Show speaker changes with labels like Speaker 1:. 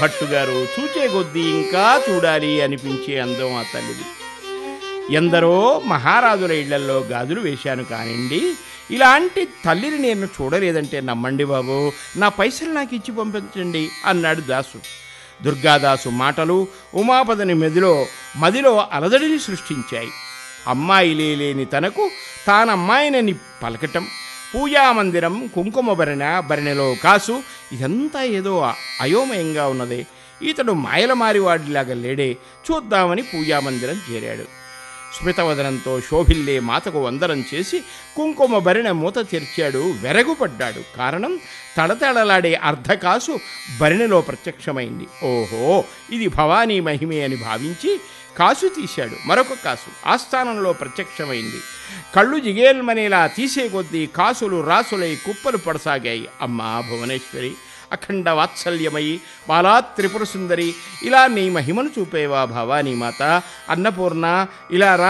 Speaker 1: భట్టుగారు చూచే కొద్దీ ఇంకా చూడాలి అనిపించే అందం ఆ తల్లిది ఎందరో మహారాజుల ఇళ్లల్లో గాజులు వేశాను కానివ్వండి ఇలాంటి తల్లిని నేను చూడలేదంటే నమ్మండి బాబు నా పైసలు నాకు ఇచ్చి పంపించండి అన్నాడు దాసు దుర్గాదాసు మాటలు ఉమాపదని మెదిలో మదిలో అలదడిని సృష్టించాయి అమ్మాయి లేని తనకు తానమ్మాయినని పలకటం పూజామందిరం కుంకుమ భరణ భరణిలో కాసు ఇదంతా ఏదో అయోమయంగా ఉన్నదే ఇతడు మాయలమారివాడిలాగా లేడే చూద్దామని పూజామందిరం చేరాడు స్మితవదనంతో శోభిల్లే మాతకు వందనం చేసి కుంకుమ భరిణ మూత తెరిచాడు వెరగుపడ్డాడు కారణం తడతడలాడే అర్ధకాసు భరిణిలో ప్రత్యక్షమైంది ఓహో ఇది భవానీ మహిమే అని భావించి కాసు తీశాడు మరొక కాసు ఆస్థానంలో ప్రత్యక్షమైంది కళ్ళు జిగేల్మనేలా తీసే కొద్దీ కాసులు రాసులై కుప్పలు పడసాగాయి అమ్మా భువనేశ్వరి అఖండ వాత్సల్యమయి బాలా త్రిపుర సుందరి ఇలా నీ మహిమను చూపేవా భవానీ మాత అన్నపూర్ణ ఇలా రా